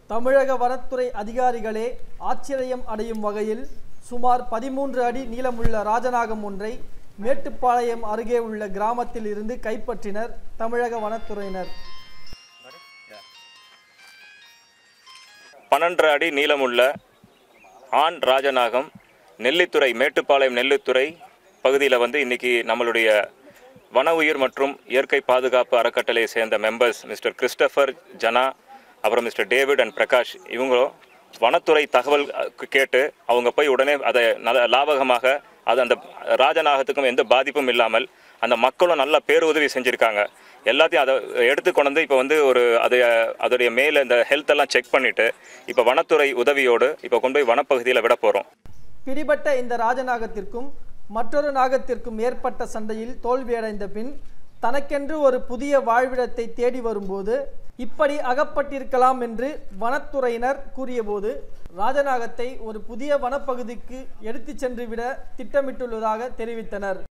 தமிழக வனத்துறை அதிகாரிகளே ஆச்சரியம் அடையும் வகையில் சுமார் பதிமூன்று அடி நீளமுள்ள ராஜநாகம் ஒன்றை மேட்டுப்பாளையம் அருகே உள்ள கிராமத்தில் இருந்து கைப்பற்றினர் தமிழக வனத்துறையினர் பன்னெண்டரை அடி நீளமுள்ள ஆண் ராஜநாகம் நெல்லித்துறை மேட்டுப்பாளையம் நெல்லித்துறை பகுதியில் வந்து இன்னைக்கு நம்மளுடைய வன உயிர் மற்றும் இயற்கை பாதுகாப்பு அறக்கட்டளையை சேர்ந்த மெம்பர்ஸ் மிஸ்டர் கிறிஸ்டபர் ஜனா அப்புறம் மிஸ்டர் டேவிட் அண்ட் பிரகாஷ் இவங்களும் வனத்துறை தகவல் அஹ், கேட்டு அவங்க போய் உடனே அதை நல்ல லாபகமாக அது அந்த ராஜநாகத்துக்கும் எந்த பாதிப்பும் இல்லாமல் அந்த மக்களும் நல்ல பேருதவி செஞ்சுருக்காங்க எல்லாத்தையும் அதை எடுத்து கொண்டு வந்து இப்போ வந்து ஒரு அதை அதோடைய மேலே இந்த ஹெல்த் எல்லாம் செக் பண்ணிட்டு இப்போ வனத்துறை உதவியோடு இப்போ கொண்டு போய் வனப்பகுதியில் விட போகிறோம் பிடிபட்ட இந்த ராஜநாகத்திற்கும் மற்றொரு நாகத்திற்கும் ஏற்பட்ட சண்டையில் தோல்வியடைந்த பின் தனக்கென்று ஒரு புதிய வாழ்விடத்தை தேடி வரும்போது இப்படி அகப்பட்டிருக்கலாம் என்று வனத்துறையினர் கூறியபோது ராஜநாகத்தை ஒரு புதிய வனப்பகுதிக்கு எடுத்துச் சென்று விட திட்டமிட்டுள்ளதாக தெரிவித்தனர்